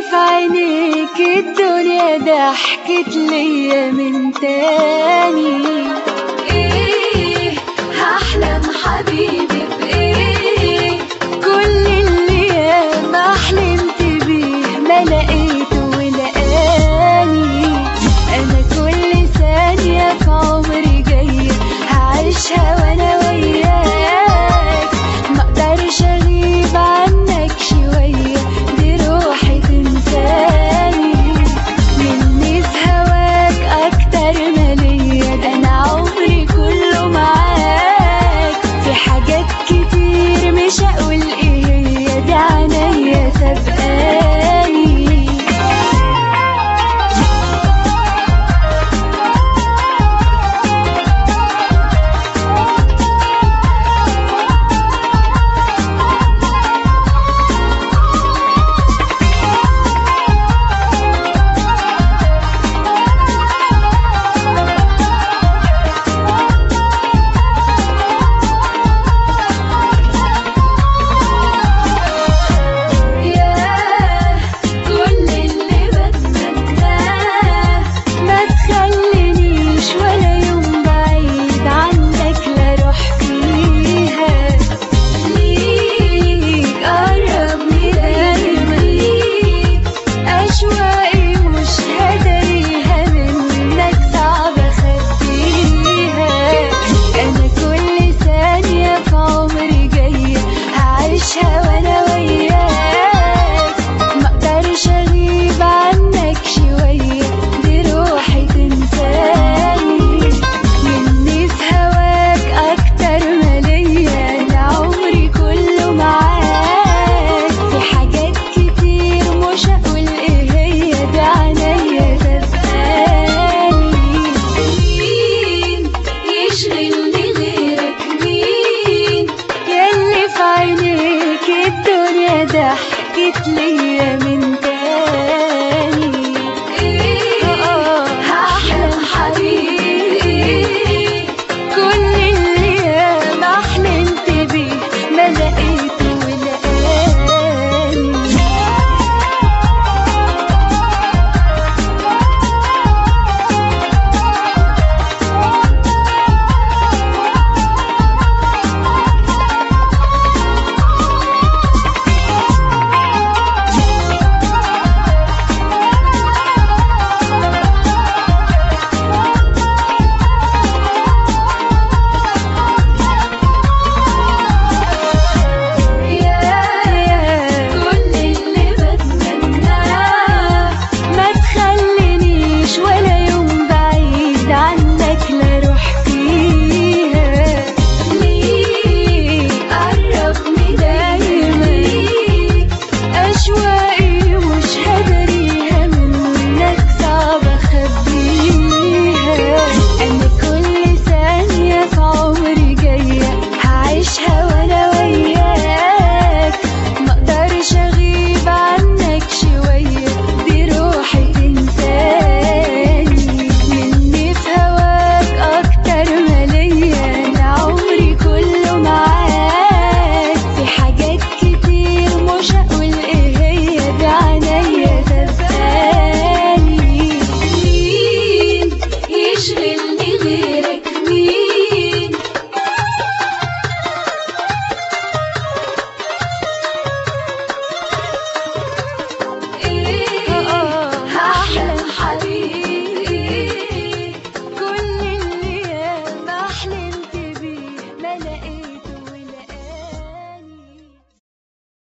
في عينيك الدنيا ضحكت ليا من تاني ايه هحلم حبيبي بايه كل اللي ياما حلمت بيه ما لقيته ولقاني انا كل ثانية في عمري جاية هعيشها وانا وياك مقدرش اغيب عنك شوية دي روحي تنساني مني في هواك اكتر ما ليا ده انا عمري كله معاك في حاجات كتير مش هقول ايه هي دي عنيا سابقاني ياه كل اللي بتمناه ما تخلينيش ولا يوم بعيد عنك لا روح فيها ليك قربني دايما أشواقي مش هدريها منك صعب أخبيها أنا كل ثانية في عمري جاية هعيشها وأنا وياك مقدرش أغيب عنك شوية دي روحي تنساني مني في هواك أكتر ما ليا أنا عمري كله معاك في حاجات كتير مش هقول إيه هي دي عنيا سابقاني مين يشغلني غيرك مين ياللي في عينيك الدنيا ضحكت ليا من